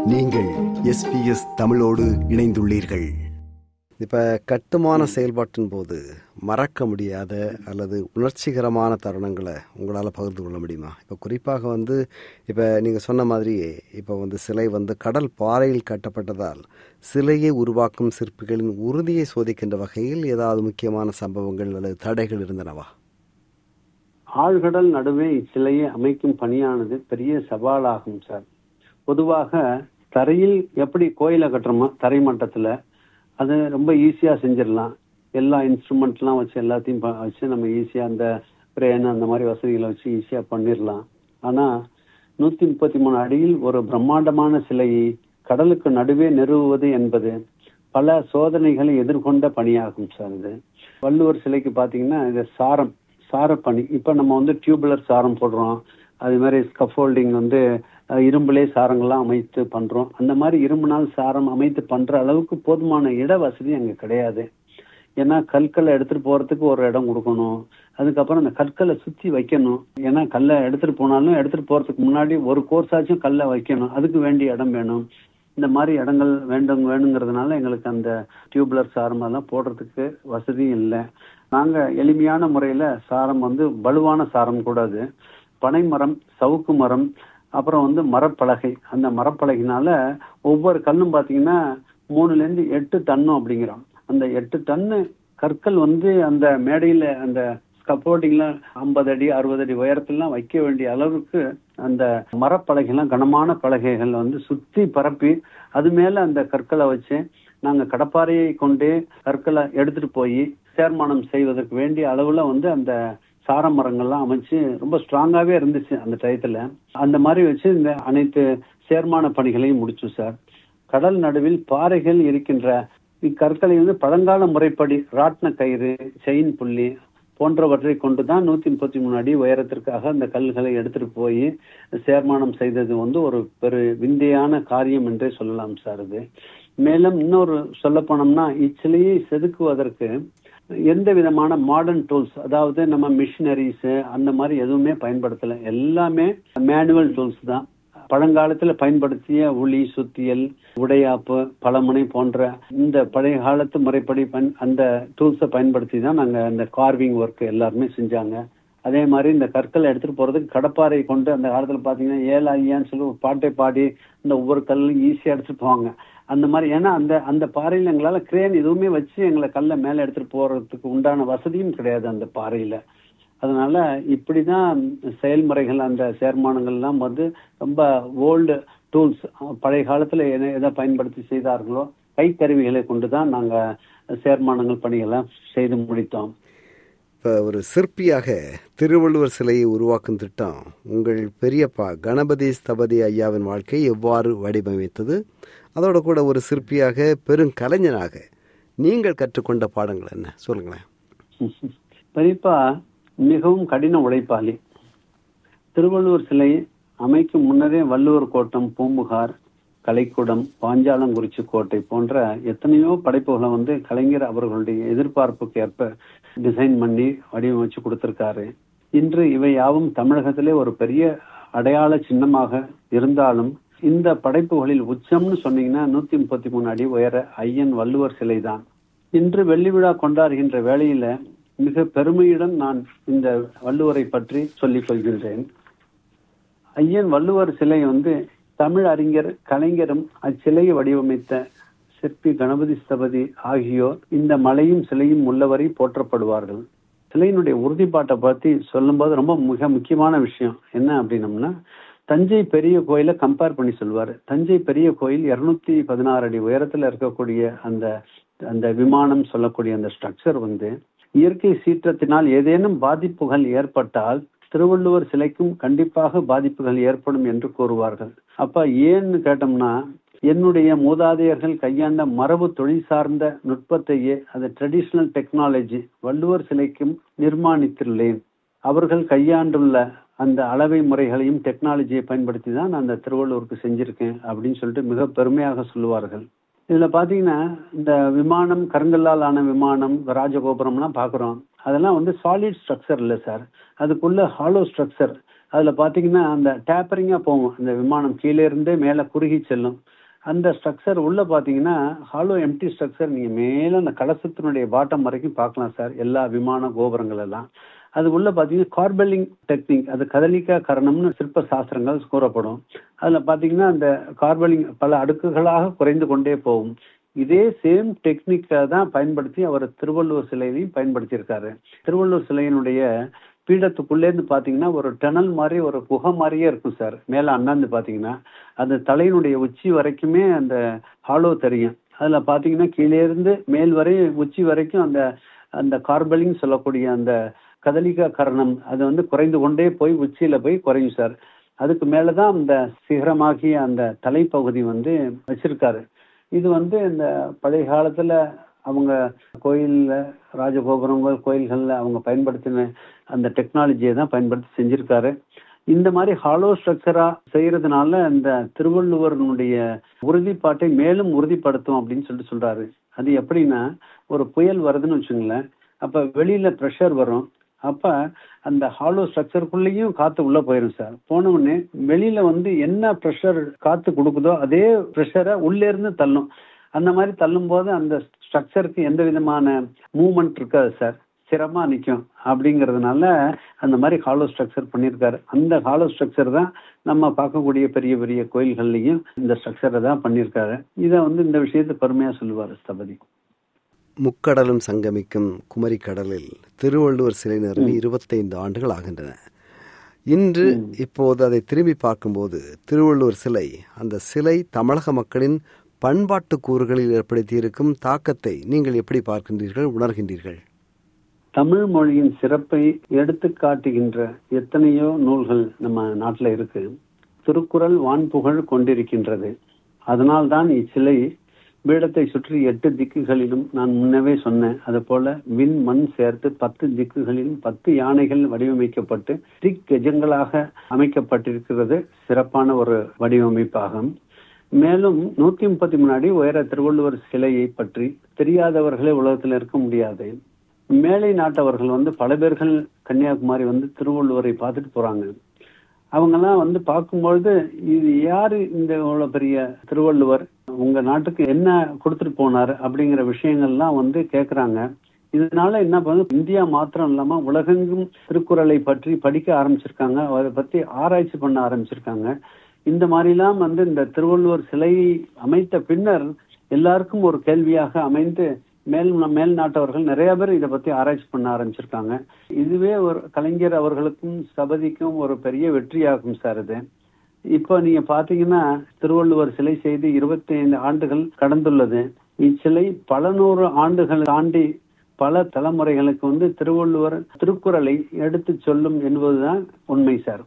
நீங்கள் எஸ்பிஎஸ் தமிழோடு இணைந்துள்ளீர்கள் இப்போ கட்டுமான செயல்பாட்டின் போது மறக்க முடியாத அல்லது உணர்ச்சிகரமான தருணங்களை உங்களால் பகிர்ந்து கொள்ள முடியுமா இப்போ குறிப்பாக வந்து இப்போ நீங்கள் சொன்ன மாதிரியே இப்போ வந்து சிலை வந்து கடல் பாறையில் கட்டப்பட்டதால் சிலையை உருவாக்கும் சிற்பிகளின் உறுதியை சோதிக்கின்ற வகையில் ஏதாவது முக்கியமான சம்பவங்கள் அல்லது தடைகள் இருந்தனவா ஆழ்கடல் நடுவே இச்சிலையை அமைக்கும் பணியானது பெரிய சவாலாகும் சார் பொதுவாக தரையில் எப்படி கோயிலை கட்டுறோமோ தரை மட்டத்துல அது ரொம்ப ஈஸியா செஞ்சிடலாம் எல்லா இன்ஸ்ட்ருமெண்ட்லாம் வச்சு எல்லாத்தையும் ப- வச்சு நம்ம ஈஸியா அந்த பிரேன் அந்த மாதிரி வசதிகளை வச்சு ஈஸியா பண்ணிடலாம் ஆனா நூத்தி முப்பத்தி மூணு அடியில் ஒரு பிரம்மாண்டமான சிலையை கடலுக்கு நடுவே நிறுவுவது என்பது பல சோதனைகளை எதிர்கொண்ட பணியாகும் சார் இது வள்ளுவர் சிலைக்கு பாத்தீங்கன்னா இது சாரம் சாரப்பணி இப்ப நம்ம வந்து டியூபுலர் சாரம் போடுறோம் அது மாதிரி ஸ்கஃபோல்டிங் வந்து அஹ், இரும்புலே சாரங்கள்லாம் அமைத்து பண்றோம் அந்த மாதிரி இரும்புனால் சாரம் அமைத்து பண்ற அளவுக்கு போதுமான இட வசதி அங்க கிடையாது ஏன்னா கற்களை எடுத்துட்டு போறதுக்கு ஒரு இடம் கொடுக்கணும் அதுக்கப்புறம் அந்த கற்களை சுத்தி வைக்கணும் ஏன்னா கல்லை எடுத்துட்டு போனாலும் எடுத்துட்டு போறதுக்கு முன்னாடி ஒரு கோர்ஸ் ஆச்சும் கல்லை வைக்கணும் அதுக்கு வேண்டிய இடம் வேணும் இந்த மாதிரி இடங்கள் வேண்டும் வேணுங்கிறதுனால எங்களுக்கு அந்த டியூப்லர் சாரம் எல்லாம் போடுறதுக்கு வசதி இல்லை நாங்க எளிமையான முறையில சாரம் வந்து வலுவான சாரம் கூடாது பனை மரம் சவுக்கு மரம் அப்புறம் வந்து மரப்பலகை அந்த மரப்பலகையினால ஒவ்வொரு கல்லும் பாத்தீங்கன்னா மூணுல இருந்து எட்டு டன்னும் அப்படிங்கிறோம் அந்த எட்டு டன்னு கற்கள் வந்து அந்த மேடையில அந்த ஸ்கப்போர்டிங்ல ஐம்பது அடி அறுபது அடி உயரத்துலாம் வைக்க வேண்டிய அளவுக்கு அந்த மரப்பலகைலாம் கனமான பலகைகள் வந்து சுத்தி பரப்பி அது மேல அந்த கற்களை வச்சு நாங்க கடப்பாறையை கொண்டே கற்களை எடுத்துட்டு போய் சேர்மானம் செய்வதற்கு வேண்டிய அளவுல வந்து அந்த சார மரங்கள்லாம் அமைச்சு ரொம்ப ஸ்ட்ராங்காவே இருந்துச்சு அந்த டயத்துல அந்த மாதிரி வச்சு இந்த அனைத்து சேர்மான பணிகளையும் முடிச்சோம் சார் கடல் நடுவில் பாறைகள் இருக்கின்ற இக்கற்களை வந்து பழங்கால முறைப்படி ராட்ன கயிறு செயின் புள்ளி போன்றவற்றை கொண்டுதான் நூத்தி முப்பத்தி மூணு அடி உயரத்திற்காக அந்த கல்களை எடுத்துட்டு போய் சேர்மானம் செய்தது வந்து ஒரு பெரு விந்தையான காரியம் என்றே சொல்லலாம் சார் இது மேலும் இன்னொரு சொல்ல போனோம்னா இச்சிலையை செதுக்குவதற்கு எந்த விதமான மாடர்ன் டூல்ஸ் அதாவது நம்ம மிஷினரிஸ் அந்த மாதிரி எதுவுமே பயன்படுத்தல எல்லாமே மேனுவல் டூல்ஸ் தான் பழங்காலத்துல பயன்படுத்திய உளி சுத்தியல் உடையாப்பு பழமுனை போன்ற இந்த பழைய காலத்து முறைப்படி பயன் அந்த டூல்ஸை பயன்படுத்தி தான் நாங்க அந்த கார்விங் ஒர்க் எல்லாருமே செஞ்சாங்க அதே மாதிரி இந்த கற்களை எடுத்துட்டு போறதுக்கு கடப்பாறை கொண்டு அந்த காலத்துல பாத்தீங்கன்னா ஏழு ஐயான்னு சொல்லி ஒரு பாட்டை பாடி இந்த ஒவ்வொரு கல்லும் ஈஸியா எடுத்துட்டு போவாங்க அந்த மாதிரி ஏன்னா அந்த அந்த பாறையில எங்களால கிரேன் எதுவுமே வச்சு எங்களை கல்லை மேல எடுத்துட்டு போறதுக்கு உண்டான வசதியும் கிடையாது அந்த பாறையில அதனால இப்படிதான் செயல்முறைகள் அந்த சேர்மானங்கள்லாம் வந்து ரொம்ப ஓல்டு டூல்ஸ் பழைய காலத்துல எதை எதை பயன்படுத்தி செய்தார்களோ கைக்கருவிகளை கொண்டு தான் நாங்க சேர்மானங்கள் பணிகள்லாம் செய்து முடித்தோம் இப்போ ஒரு சிற்பியாக திருவள்ளுவர் சிலையை உருவாக்கும் திட்டம் உங்கள் பெரியப்பா கணபதி ஸ்தபதி ஐயாவின் வாழ்க்கை எவ்வாறு வடிவமைத்தது அதோட கூட ஒரு சிற்பியாக பெருங்கலைஞனாக நீங்கள் கற்றுக்கொண்ட பாடங்கள் என்ன சொல்லுங்களேன் பெரியப்பா மிகவும் கடின உழைப்பாளி திருவள்ளுவர் சிலை அமைக்கும் முன்னரே வள்ளுவர் கோட்டம் பூம்புகார் கலைக்கூடம் பாஞ்சாலங்குறிச்சி கோட்டை போன்ற எத்தனையோ படைப்புகளை வந்து கலைஞர் அவர்களுடைய எதிர்பார்ப்புக்கு ஏற்ப டிசைன் பண்ணி வடிவமைச்சு கொடுத்திருக்காரு இன்று இவை யாவும் தமிழகத்திலே ஒரு பெரிய அடையாள சின்னமாக இருந்தாலும் இந்த படைப்புகளில் உச்சம்னு சொன்னீங்கன்னா நூத்தி முப்பத்தி மூணு அடி உயர ஐயன் வள்ளுவர் சிலைதான் இன்று வெள்ளி விழா கொண்டாடுகின்ற வேளையில மிக பெருமையுடன் நான் இந்த வள்ளுவரை பற்றி சொல்லிக் கொள்கின்றேன் ஐயன் வள்ளுவர் சிலை வந்து தமிழ் அறிஞர் கலைஞரும் அச்சிலையை வடிவமைத்த சிற்பி கணபதி ஸ்தபதி ஆகியோர் இந்த மலையும் சிலையும் உள்ளவரை போற்றப்படுவார்கள் சிலையினுடைய உறுதிப்பாட்டை பத்தி சொல்லும்போது ரொம்ப மிக முக்கியமான விஷயம் என்ன அப்படின்னம்னா தஞ்சை பெரிய கோயிலை கம்பேர் பண்ணி சொல்லுவாரு தஞ்சை பெரிய கோயில் இருநூத்தி பதினாறு அடி உயரத்துல இருக்கக்கூடிய அந்த அந்த விமானம் சொல்லக்கூடிய அந்த ஸ்ட்ரக்சர் வந்து இயற்கை சீற்றத்தினால் ஏதேனும் பாதிப்புகள் ஏற்பட்டால் திருவள்ளுவர் சிலைக்கும் கண்டிப்பாக பாதிப்புகள் ஏற்படும் என்று கூறுவார்கள் அப்ப ஏன்னு கேட்டோம்னா என்னுடைய மூதாதையர்கள் கையாண்ட மரபு தொழில் சார்ந்த நுட்பத்தையே அது ட்ரெடிஷனல் டெக்னாலஜி வள்ளுவர் சிலைக்கும் நிர்மாணித்துள்ளேன் அவர்கள் கையாண்டுள்ள அந்த அளவை முறைகளையும் டெக்னாலஜியை பயன்படுத்தி தான் நான் அந்த திருவள்ளுவருக்கு செஞ்சிருக்கேன் அப்படின்னு சொல்லிட்டு மிக பெருமையாக சொல்லுவார்கள் இதுல பாத்தீங்கன்னா இந்த விமானம் கருங்கல்லால் ஆன விமானம் ராஜகோபுரம்லாம் பாக்குறோம் அதெல்லாம் வந்து சாலிட் ஸ்ட்ரக்சர் இல்லை சார் அதுக்குள்ள ஹாலோ ஸ்ட்ரக்சர் அதுல பாத்தீங்கன்னா அந்த டேப்பரிங்கா போகும் அந்த விமானம் கீழே இருந்து மேல குறுகி செல்லும் அந்த ஸ்ட்ரக்சர் உள்ள பாத்தீங்கன்னா ஹாலோ எம்டி ஸ்ட்ரக்சர் நீங்க மேல அந்த கலசத்தினுடைய பாட்டம் வரைக்கும் பார்க்கலாம் சார் எல்லா விமான கோபுரங்கள் எல்லாம் அது உள்ள பாத்தீங்கன்னா கார்பெல்லிங் டெக்னிக் அது கதலிக்கா கரணம்னு சிற்ப சாஸ்திரங்கள் கூறப்படும் அதுல பாத்தீங்கன்னா அந்த கார்பெல்லிங் பல அடுக்குகளாக குறைந்து கொண்டே போகும் இதே சேம் டெக்னிக்கை தான் பயன்படுத்தி அவர் திருவள்ளுவர் சிலையிலையும் பயன்படுத்தியிருக்காரு திருவள்ளுவர் சிலையினுடைய பீடத்துக்குள்ளே இருந்து பாத்தீங்கன்னா ஒரு டனல் மாதிரி ஒரு குகை மாதிரியே இருக்கும் சார் மேல அண்ணாந்து பாத்தீங்கன்னா அந்த தலையினுடைய உச்சி வரைக்குமே அந்த ஹாலோ தெரியும் அதுல பாத்தீங்கன்னா கீழே இருந்து மேல் வரை உச்சி வரைக்கும் அந்த அந்த கார்பலிங் சொல்லக்கூடிய அந்த கதலிகா கரணம் அது வந்து குறைந்து கொண்டே போய் உச்சியில போய் குறையும் சார் அதுக்கு மேலதான் அந்த சிகரமாகிய அந்த தலைப்பகுதி வந்து வச்சிருக்காரு இது வந்து இந்த பழைய காலத்துல அவங்க கோயில்ல ராஜகோபுரங்கள் கோயில்கள்ல அவங்க பயன்படுத்தின அந்த டெக்னாலஜியை தான் பயன்படுத்தி செஞ்சிருக்காரு இந்த மாதிரி ஹாலோ ஸ்ட்ரக்சரா செய்யறதுனால இந்த திருவள்ளுவரனுடைய உறுதிப்பாட்டை மேலும் உறுதிப்படுத்தும் அப்படின்னு சொல்லிட்டு சொல்றாரு அது எப்படின்னா ஒரு புயல் வருதுன்னு வச்சுங்களேன் அப்ப வெளியில ப்ரெஷர் வரும் அப்ப அந்த ஹாலோ ஸ்ட்ரக்சருக்குள்ளேயும் காத்து உள்ள போயிடும் சார் போன உடனே வெளியில வந்து என்ன ப்ரெஷர் காத்து கொடுக்குதோ அதே ப்ரெஷரை உள்ளே இருந்து தள்ளும் அந்த மாதிரி தள்ளும் போது அந்த ஸ்ட்ரக்சருக்கு எந்த விதமான மூவ்மெண்ட் இருக்காது சார் ஸ்திரமா நிற்கும் அப்படிங்கிறதுனால அந்த மாதிரி ஹாலோ ஸ்ட்ரக்சர் பண்ணியிருக்காரு அந்த ஹாலோ ஸ்ட்ரக்சர் தான் நம்ம பார்க்கக்கூடிய பெரிய பெரிய கோயில்கள்லையும் இந்த ஸ்ட்ரக்சரை தான் பண்ணியிருக்காரு இதை வந்து இந்த விஷயத்தை பெருமையா சொல்லுவார் ஸ்தபதி முக்கடலும் சங்கமிக்கும் குமரி கடலில் திருவள்ளுவர் சிலை நிறுவி இருபத்தைந்து ஆண்டுகள் ஆகின்றன இன்று இப்போது அதை திரும்பி பார்க்கும்போது திருவள்ளுவர் சிலை அந்த சிலை தமிழக மக்களின் பண்பாட்டு கூறுகளில் ஏற்படுத்தியிருக்கும் தாக்கத்தை நீங்கள் எப்படி பார்க்கின்றீர்கள் உணர்கின்றீர்கள் தமிழ் மொழியின் சிறப்பை எடுத்து காட்டுகின்ற எத்தனையோ நூல்கள் நம்ம நாட்டில் இருக்கு திருக்குறள் வான்புகழ் கொண்டிருக்கின்றது அதனால்தான் இச்சிலை பீடத்தை சுற்றி எட்டு திக்குகளிலும் நான் முன்னவே சொன்னேன் அது போல விண் மண் சேர்த்து பத்து திக்குகளிலும் பத்து யானைகள் வடிவமைக்கப்பட்டு திக் கஜங்களாக அமைக்கப்பட்டிருக்கிறது சிறப்பான ஒரு வடிவமைப்பாகும் மேலும் நூத்தி முப்பத்தி முன்னாடி உயர திருவள்ளுவர் சிலையை பற்றி தெரியாதவர்களே உலகத்தில் இருக்க முடியாது மேலை நாட்டவர்கள் வந்து பல பேர்கள் கன்னியாகுமரி வந்து திருவள்ளுவரை பார்த்துட்டு போறாங்க அவங்கெல்லாம் வந்து பார்க்கும்பொழுது இது யாரு இந்த இவ்வளவு பெரிய திருவள்ளுவர் உங்க நாட்டுக்கு என்ன கொடுத்துட்டு போனார் அப்படிங்கிற விஷயங்கள்லாம் வந்து கேக்குறாங்க இதனால என்ன பண்ணுது இந்தியா மாத்திரம் இல்லாம உலகெங்கும் திருக்குறளை பற்றி படிக்க ஆரம்பிச்சிருக்காங்க அதை பத்தி ஆராய்ச்சி பண்ண ஆரம்பிச்சிருக்காங்க இந்த மாதிரிலாம் வந்து இந்த திருவள்ளுவர் சிலையை அமைத்த பின்னர் எல்லாருக்கும் ஒரு கேள்வியாக அமைந்து மேல் மேல் நாட்டவர்கள் நிறைய பேர் இதை பத்தி ஆராய்ச்சி பண்ண ஆரம்பிச்சிருக்காங்க இதுவே ஒரு கலைஞர் அவர்களுக்கும் சபதிக்கும் ஒரு பெரிய வெற்றியாகும் சார் இது இப்போ நீங்க பாத்தீங்கன்னா திருவள்ளுவர் சிலை செய்து இருபத்தி ஐந்து ஆண்டுகள் கடந்துள்ளது இச்சிலை பல நூறு ஆண்டுகள் தாண்டி பல தலைமுறைகளுக்கு வந்து திருவள்ளுவர் திருக்குறளை எடுத்து சொல்லும் என்பதுதான் உண்மை சார்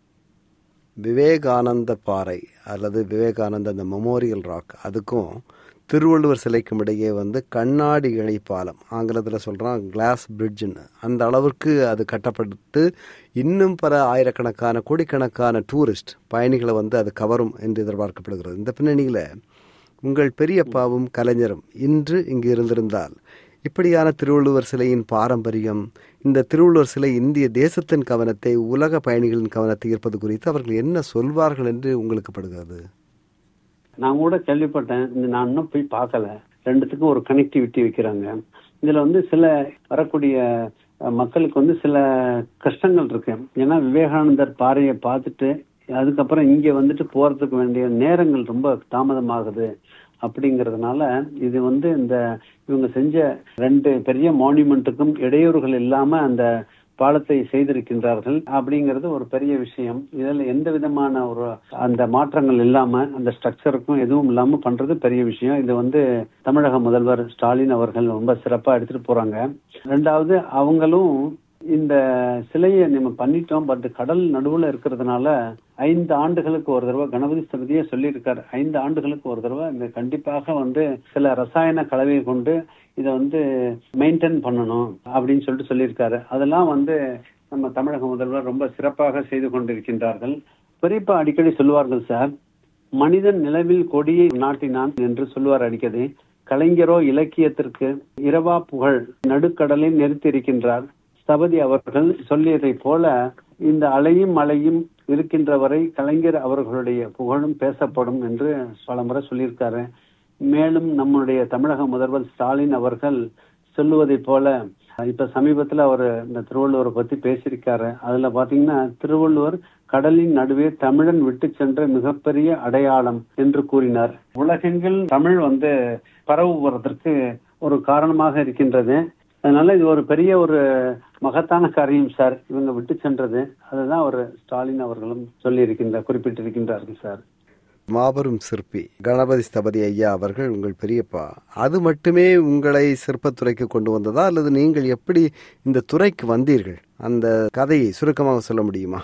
விவேகானந்த பாறை அல்லது விவேகானந்த அந்த மெமோரியல் ராக் அதுக்கும் திருவள்ளுவர் சிலைக்கும் இடையே வந்து கண்ணாடி இணைப்பாலம் ஆங்கிலத்தில் சொல்கிறான் கிளாஸ் பிரிட்ஜுன்னு அந்த அளவிற்கு அது கட்டப்பட்டு இன்னும் பல ஆயிரக்கணக்கான கோடிக்கணக்கான டூரிஸ்ட் பயணிகளை வந்து அது கவரும் என்று எதிர்பார்க்கப்படுகிறது இந்த பின்னணியில் உங்கள் பெரியப்பாவும் கலைஞரும் இன்று இங்கு இருந்திருந்தால் இப்படியான திருவள்ளுவர் சிலையின் பாரம்பரியம் இந்த திருவள்ளுவர் சிலை இந்திய தேசத்தின் கவனத்தை உலக பயணிகளின் கவனத்தை ஈர்ப்பது குறித்து அவர்கள் என்ன சொல்வார்கள் என்று உங்களுக்கு படுகிறது நான் கூட கேள்விப்பட்டேன் இந்த நான் இன்னும் போய் பார்க்கல ரெண்டுத்துக்கும் ஒரு கனெக்டிவிட்டி வைக்கிறாங்க இதுல வந்து சில வரக்கூடிய மக்களுக்கு வந்து சில கஷ்டங்கள் இருக்கு ஏன்னா விவேகானந்தர் பாறையை பார்த்துட்டு அதுக்கப்புறம் இங்க வந்துட்டு போறதுக்கு வேண்டிய நேரங்கள் ரொம்ப தாமதமாகுது அப்படிங்கறதுனால இது வந்து இந்த இவங்க செஞ்ச ரெண்டு பெரிய மான்யூமெண்ட்டுக்கும் இடையூறுகள் இல்லாம அந்த பாலத்தை செய்திருக்கின்றார்கள் அப்படிங்கிறது ஒரு பெரிய விஷயம் இதுல எந்த விதமான ஒரு அந்த மாற்றங்கள் இல்லாம அந்த ஸ்ட்ரக்சருக்கும் எதுவும் இல்லாம பண்றது பெரிய விஷயம் இது வந்து தமிழக முதல்வர் ஸ்டாலின் அவர்கள் ரொம்ப சிறப்பா எடுத்துட்டு போறாங்க ரெண்டாவது அவங்களும் இந்த சிலையை நம்ம பண்ணிட்டோம் பட் கடல் நடுவுல இருக்கிறதுனால ஐந்து ஆண்டுகளுக்கு ஒரு தடவை கணபதி சபதியே சொல்லியிருக்காரு ஐந்து ஆண்டுகளுக்கு ஒரு தடவை இந்த கண்டிப்பாக வந்து சில ரசாயன கலவையை கொண்டு இதை வந்து மெயின்டைன் பண்ணணும் அப்படின்னு சொல்லிட்டு சொல்லியிருக்காரு அதெல்லாம் வந்து நம்ம தமிழக முதல்வர் ரொம்ப சிறப்பாக செய்து கொண்டிருக்கின்றார்கள் பெரியப்பா அடிக்கடி சொல்லுவார்கள் சார் மனிதன் நிலவில் கொடியை நாட்டினான் என்று சொல்லுவார் அடிக்கடி கலைஞரோ இலக்கியத்திற்கு இரவா புகழ் நடுக்கடலில் நிறுத்தி இருக்கின்றார் ஸ்தபதி அவர்கள் சொல்லியதை போல இந்த அலையும் மலையும் இருக்கின்ற வரை கலைஞர் அவர்களுடைய புகழும் பேசப்படும் என்று பலமுறை சொல்லியிருக்காரு மேலும் நம்முடைய தமிழக முதல்வர் ஸ்டாலின் அவர்கள் சொல்லுவதை போல இப்ப சமீபத்துல அவர் இந்த திருவள்ளுவரை பத்தி பேசியிருக்காரு அதுல பாத்தீங்கன்னா திருவள்ளுவர் கடலின் நடுவே தமிழன் விட்டு சென்ற மிகப்பெரிய அடையாளம் என்று கூறினார் உலகெங்கில் தமிழ் வந்து பரவுவதற்கு ஒரு காரணமாக இருக்கின்றது அதனால இது ஒரு பெரிய ஒரு மகத்தான காரியம் சார் இவங்க விட்டு சென்றது அதுதான் ஒரு ஸ்டாலின் அவர்களும் சொல்லி இருக்கின்றார் குறிப்பிட்டிருக்கின்றார்கள் சார் மாபெரும் சிற்பி கணபதி ஸ்தபதி ஐயா அவர்கள் உங்கள் பெரியப்பா அது மட்டுமே உங்களை சிற்பத்துறைக்கு கொண்டு வந்ததா அல்லது நீங்கள் எப்படி இந்த துறைக்கு வந்தீர்கள் அந்த கதையை சுருக்கமாக சொல்ல முடியுமா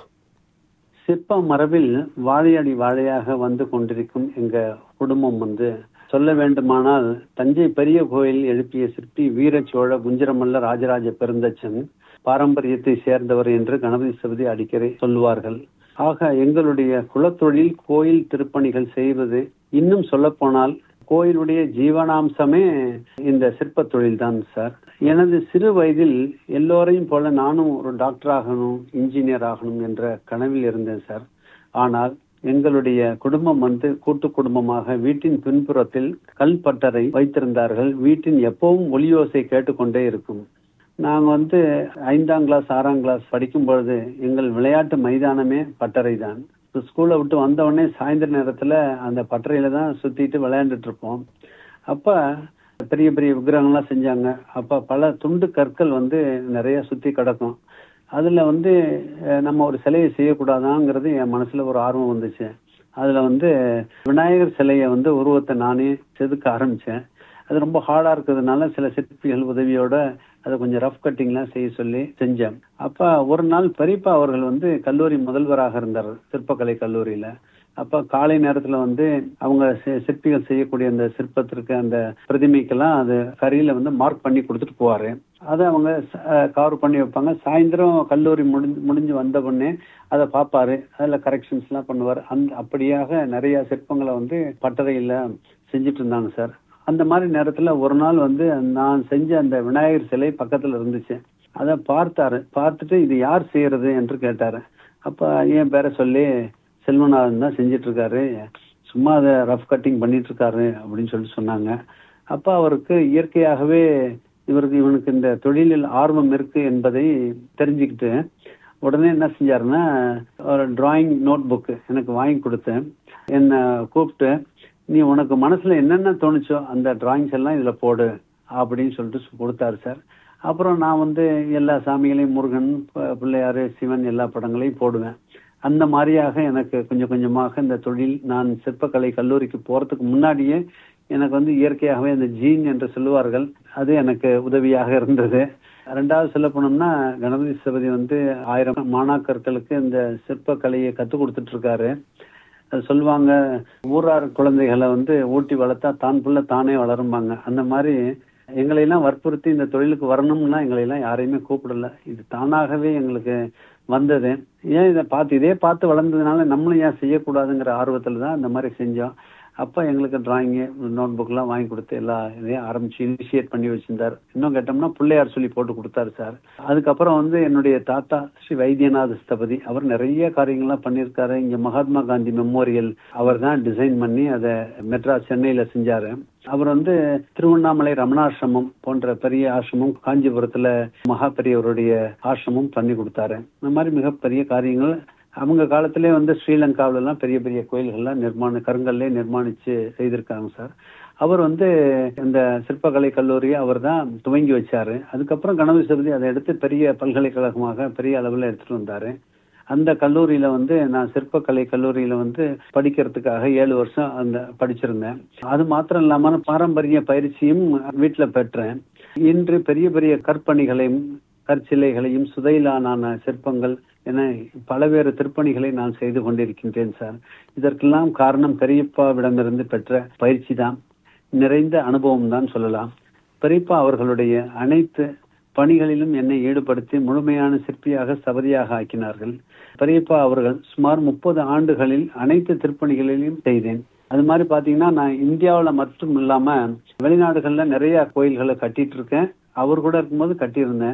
சிற்ப மரபில் வாழையடி வாழையாக வந்து கொண்டிருக்கும் எங்க குடும்பம் வந்து சொல்ல வேண்டுமானால் தஞ்சை பெரிய கோயில் எழுப்பிய சிற்பி வீரச்சோழ குஞ்சரமல்ல ராஜராஜ பெருந்தச்சன் பாரம்பரியத்தை சேர்ந்தவர் என்று கணபதி சபதி அடிக்கடி சொல்லுவார்கள் ஆக எங்களுடைய குலத்தொழில் கோயில் திருப்பணிகள் செய்வது இன்னும் சொல்ல போனால் கோயிலுடைய ஜீவனாம்சமே இந்த சிற்ப தொழில் தான் சார் எனது சிறு வயதில் எல்லோரையும் போல நானும் ஒரு டாக்டர் ஆகணும் இன்ஜினியர் ஆகணும் என்ற கனவில் இருந்தேன் சார் ஆனால் எங்களுடைய குடும்பம் வந்து கூட்டு குடும்பமாக வீட்டின் பின்புறத்தில் கல் பட்டறை வைத்திருந்தார்கள் வீட்டின் எப்பவும் ஒளியோசை கேட்டுக்கொண்டே இருக்கும் நாங்க வந்து ஐந்தாம் கிளாஸ் ஆறாம் கிளாஸ் படிக்கும் பொழுது எங்கள் விளையாட்டு மைதானமே பட்டறை தான் ஸ்கூலை விட்டு வந்த உடனே சாயந்தர நேரத்துல அந்த பட்டறையில தான் சுத்திட்டு விளையாண்டுட்டு இருப்போம் அப்ப பெரிய பெரிய விக்கிரகங்கள்லாம் செஞ்சாங்க அப்ப பல துண்டு கற்கள் வந்து நிறைய சுத்தி கிடக்கும் அதுல வந்து நம்ம ஒரு சிலையை செய்யக்கூடாதாங்கிறது என் மனசுல ஒரு ஆர்வம் வந்துச்சு அதுல வந்து விநாயகர் சிலையை வந்து உருவத்தை நானே செதுக்க ஆரம்பிச்சேன் அது ரொம்ப ஹார்டா இருக்கிறதுனால சில சிற்பிகள் உதவியோட அதை கொஞ்சம் ரஃப் கட்டிங்லாம் செய்ய சொல்லி செஞ்சேன் அப்ப ஒரு நாள் பெரியப்பா அவர்கள் வந்து கல்லூரி முதல்வராக இருந்தார் சிற்பக்கலை கல்லூரியில அப்ப காலை நேரத்துல வந்து அவங்க சிற்பிகள் செய்யக்கூடிய அந்த சிற்பத்திற்கு அந்த பிரதிமைக்கெல்லாம் அது கரியில வந்து மார்க் பண்ணி கொடுத்துட்டு போவாரு அதை அவங்க கவர் பண்ணி வைப்பாங்க சாயந்தரம் கல்லூரி முடிஞ்சு முடிஞ்சு வந்த உடனே அதை பார்ப்பாரு அதுல கரெக்ஷன்ஸ் எல்லாம் பண்ணுவார் அந்த அப்படியாக நிறைய சிற்பங்களை வந்து பட்டறையில செஞ்சுட்டு இருந்தாங்க சார் அந்த மாதிரி நேரத்துல ஒரு நாள் வந்து நான் செஞ்ச அந்த விநாயகர் சிலை பக்கத்துல இருந்துச்சு அதை பார்த்தாரு பார்த்துட்டு இது யார் செய்யறது என்று கேட்டாரு அப்ப என் பேரை சொல்லி செல்வநாதன் தான் செஞ்சிட்டு இருக்காரு சும்மா அதை ரஃப் கட்டிங் பண்ணிட்டு இருக்காரு அப்படின்னு சொல்லிட்டு சொன்னாங்க அப்ப அவருக்கு இயற்கையாகவே இவருக்கு இவனுக்கு இந்த தொழிலில் ஆர்வம் இருக்கு என்பதை தெரிஞ்சுக்கிட்டு உடனே என்ன செஞ்சாருன்னா ஒரு டிராயிங் நோட் புக் எனக்கு வாங்கி கொடுத்தேன் என்னை கூப்பிட்டு நீ உனக்கு மனசுல என்னென்ன தோணுச்சோ அந்த டிராயிங்ஸ் எல்லாம் இதுல போடு அப்படின்னு சொல்லிட்டு கொடுத்தாரு சார் அப்புறம் நான் வந்து எல்லா சாமிகளையும் முருகன் பிள்ளையாரு சிவன் எல்லா படங்களையும் போடுவேன் அந்த மாதிரியாக எனக்கு கொஞ்சம் கொஞ்சமாக இந்த தொழில் நான் சிற்பக்கலை கல்லூரிக்கு போறதுக்கு முன்னாடியே எனக்கு வந்து இயற்கையாகவே அந்த ஜீன் என்று சொல்லுவார்கள் அது எனக்கு உதவியாக இருந்தது ரெண்டாவது சொல்ல போனோம்னா கணபதி சபதி வந்து ஆயிரம் மாணாக்கர்களுக்கு இந்த சிற்பக்கலையை கற்றுக் கொடுத்துட்டு இருக்காரு அது சொல்லுவாங்க ஊரார் குழந்தைகளை வந்து ஊட்டி வளர்த்தா தான் புள்ள தானே வளரும்பாங்க அந்த மாதிரி எங்களையெல்லாம் வற்புறுத்தி இந்த தொழிலுக்கு வரணும்னா எங்களையெல்லாம் யாரையுமே கூப்பிடல இது தானாகவே எங்களுக்கு வந்தது ஏன் இதை பார்த்து இதே பார்த்து வளர்ந்ததுனால நம்மளும் ஏன் செய்யக்கூடாதுங்கிற ஆர்வத்தில் தான் இந்த மாதிரி செஞ்சோம் அப்போ எங்களுக்கு டிராயிங்கு நோட் புக்லாம் வாங்கி கொடுத்து எல்லா இதையும் ஆரம்பிச்சு இனிஷியேட் பண்ணி வச்சிருந்தார் இன்னும் கேட்டோம்னா பிள்ளையார் சொல்லி போட்டு கொடுத்தாரு சார் அதுக்கப்புறம் வந்து என்னுடைய தாத்தா ஸ்ரீ வைத்தியநாத ஸ்தபதி அவர் நிறைய காரியங்கள்லாம் பண்ணியிருக்காரு இங்க மகாத்மா காந்தி மெமோரியல் அவர் தான் டிசைன் பண்ணி அதை மெட்ராஸ் சென்னையில செஞ்சாரு அவர் வந்து திருவண்ணாமலை ரமணாசிரமம் போன்ற பெரிய ஆசிரமம் காஞ்சிபுரத்துல மகா பெரியவருடைய ஆசிரமம் பண்ணி கொடுத்தாரு இந்த மாதிரி மிகப்பெரிய காரியங்கள் அவங்க காலத்திலே வந்து ஸ்ரீலங்காவில எல்லாம் பெரிய பெரிய கோயில்கள்லாம் நிர்மாண கருங்கல்லே நிர்மாணிச்சு செய்திருக்காங்க சார் அவர் வந்து இந்த சிற்பக்கலை கல்லூரியை அவர் தான் துவங்கி வச்சாரு அதுக்கப்புறம் கணபதி சபதி அதை எடுத்து பெரிய பல்கலைக்கழகமாக பெரிய அளவில் எடுத்துட்டு வந்தாரு அந்த கல்லூரியில வந்து நான் சிற்பக்கலை கல்லூரியில வந்து படிக்கிறதுக்காக ஏழு வருஷம் அந்த படிச்சிருந்தேன் அது மாத்திரம் இல்லாம பாரம்பரிய பயிற்சியும் வீட்டுல பெற்றேன் இன்று பெரிய பெரிய கற்பணிகளையும் கற்சிலைகளையும் சுதையிலான சிற்பங்கள் என பலவேறு திருப்பணிகளை நான் செய்து கொண்டிருக்கின்றேன் சார் இதற்கெல்லாம் காரணம் பெரியப்பாவிடமிருந்து பெற்ற பயிற்சி தான் நிறைந்த அனுபவம் தான் சொல்லலாம் பெரியப்பா அவர்களுடைய அனைத்து பணிகளிலும் என்னை ஈடுபடுத்தி முழுமையான சிற்பியாக சபதியாக ஆக்கினார்கள் பெரியப்பா அவர்கள் சுமார் முப்பது ஆண்டுகளில் அனைத்து திருப்பணிகளிலும் செய்தேன் அது மாதிரி பாத்தீங்கன்னா நான் இந்தியாவில் மட்டும் இல்லாம வெளிநாடுகள்ல நிறைய கோயில்களை கட்டிட்டு இருக்கேன் அவர் கூட இருக்கும்போது கட்டியிருந்தேன்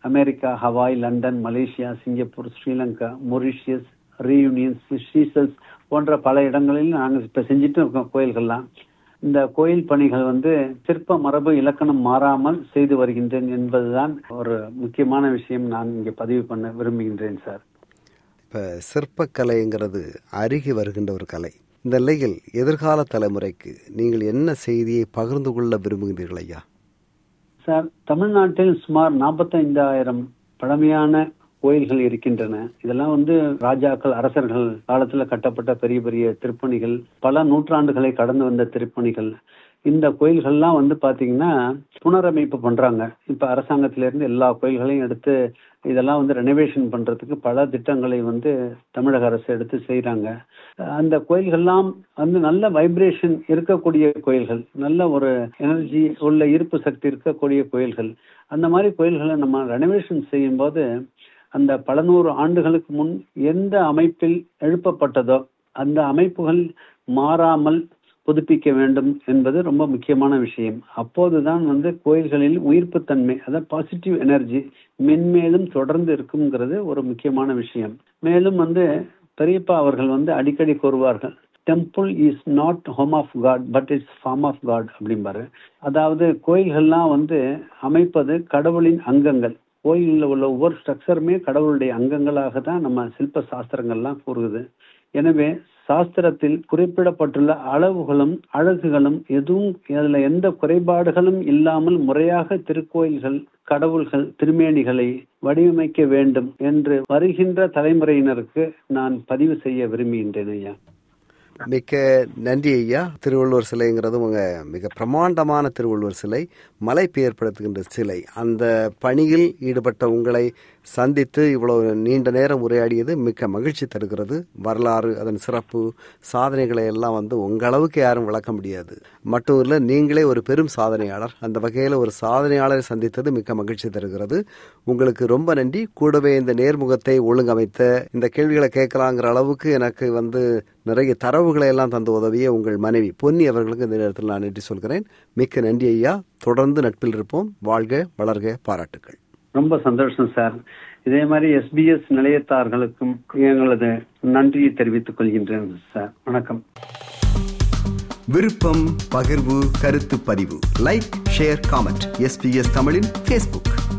America Hawaii London Malaysia Singapore Sri Lanka Mauritius Reunion Seychelles போன்ற பல இடங்களில் நாங்கள் இப்ப செஞ்சுட்டு இருக்கோம் கோயில்கள்லாம் இந்த கோயில் பணிகள் வந்து சிற்ப மரபு இலக்கணம் மாறாமல் செய்து வருகின்றேன் என்பதுதான் ஒரு முக்கியமான விஷயம் நான் இங்கே பதிவு பண்ண விரும்புகின்றேன் சார் இப்போ சிற்பக்கலைங்கிறது அருகி வருகின்ற ஒரு கலை இந்த நிலையில் எதிர்கால தலைமுறைக்கு நீங்கள் என்ன செய்தியை பகிர்ந்து கொள்ள விரும்புகிறீர்கள் ஐயா சார் தமிழ்நாட்டில் சுமார் நாற்பத்தைந்தாயிரம் பழமையான கோயில்கள் இருக்கின்றன இதெல்லாம் வந்து ராஜாக்கள் அரசர்கள் காலத்துல கட்டப்பட்ட பெரிய பெரிய திருப்பணிகள் பல நூற்றாண்டுகளை கடந்து வந்த திருப்பணிகள் இந்த கோயில்கள்லாம் வந்து பாத்தீங்கன்னா புனரமைப்பு பண்றாங்க இப்ப அரசாங்கத்தில இருந்து எல்லா கோயில்களையும் எடுத்து இதெல்லாம் வந்து ரெனோவேஷன் பண்றதுக்கு பல திட்டங்களை வந்து தமிழக அரசு எடுத்து செய்யறாங்க அந்த கோயில்கள்லாம் வந்து நல்ல வைப்ரேஷன் இருக்கக்கூடிய கோயில்கள் நல்ல ஒரு எனர்ஜி உள்ள ஈர்ப்பு சக்தி இருக்கக்கூடிய கோயில்கள் அந்த மாதிரி கோயில்களை நம்ம ரெனோவேஷன் செய்யும் போது அந்த பல நூறு ஆண்டுகளுக்கு முன் எந்த அமைப்பில் எழுப்பப்பட்டதோ அந்த அமைப்புகள் மாறாமல் புதுப்பிக்க வேண்டும் என்பது ரொம்ப முக்கியமான விஷயம் அப்போதுதான் வந்து கோயில்களில் உயிர்ப்புத்தன்மை அதாவது பாசிட்டிவ் எனர்ஜி மென்மேலும் தொடர்ந்து இருக்குங்கிறது ஒரு முக்கியமான விஷயம் மேலும் வந்து பெரியப்பா அவர்கள் வந்து அடிக்கடி கூறுவார்கள் temple is not home of god but it's form of god அப்படிம்பாரு அதாவது கோயில்கள்லாம் வந்து அமைப்பது கடவுளின் அங்கங்கள் கோயிலில் உள்ள ஒவ்வொரு ஸ்ட்ரக்சருமே கடவுளுடைய அங்கங்களாக தான் நம்ம சில்ப சாஸ்திரங்கள்லாம் கூறுகுது எனவே சாஸ்திரத்தில் குறிப்பிடப்பட்டுள்ள அளவுகளும் அழகுகளும் எதுவும் அதுல எந்த குறைபாடுகளும் இல்லாமல் முறையாக திருக்கோயில்கள் கடவுள்கள் திருமேனிகளை வடிவமைக்க வேண்டும் என்று வருகின்ற தலைமுறையினருக்கு நான் பதிவு செய்ய விரும்புகின்றேன் ஐயா மிக்க நன்றி ஐயா திருவள்ளுவர் சிலைங்கிறது உங்க மிக பிரமாண்டமான திருவள்ளுவர் சிலை மலை ஏற்படுத்துகின்ற சிலை அந்த பணியில் ஈடுபட்ட உங்களை சந்தித்து இவ்வளவு நீண்ட நேரம் உரையாடியது மிக்க மகிழ்ச்சி தருகிறது வரலாறு அதன் சிறப்பு சாதனைகளை எல்லாம் வந்து உங்க அளவுக்கு யாரும் விளக்க முடியாது மட்டும் இல்லை நீங்களே ஒரு பெரும் சாதனையாளர் அந்த வகையில் ஒரு சாதனையாளரை சந்தித்தது மிக்க மகிழ்ச்சி தருகிறது உங்களுக்கு ரொம்ப நன்றி கூடவே இந்த நேர்முகத்தை ஒழுங்கமைத்த இந்த கேள்விகளை கேட்கலாங்கிற அளவுக்கு எனக்கு வந்து நிறைய தரவுகளை எல்லாம் தந்து உதவிய உங்கள் மனைவி பொன்னி அவர்களுக்கு இந்த நேரத்தில் நான் நன்றி சொல்கிறேன் மிக்க நன்றி ஐயா தொடர்ந்து நட்பில் இருப்போம் வாழ்க வளர்க பாராட்டுக்கள் ரொம்ப சந்தோஷம் சார் இதே மாதிரி எஸ்பிஎஸ் நிலையத்தார்களுக்கும் எங்களது நன்றியை தெரிவித்துக் கொள்கின்றேன் சார் வணக்கம் விருப்பம் பகிர்வு கருத்து பதிவு லைக் ஷேர் காமெண்ட் எஸ்பிஎஸ் தமிழின் ஃபேஸ்புக்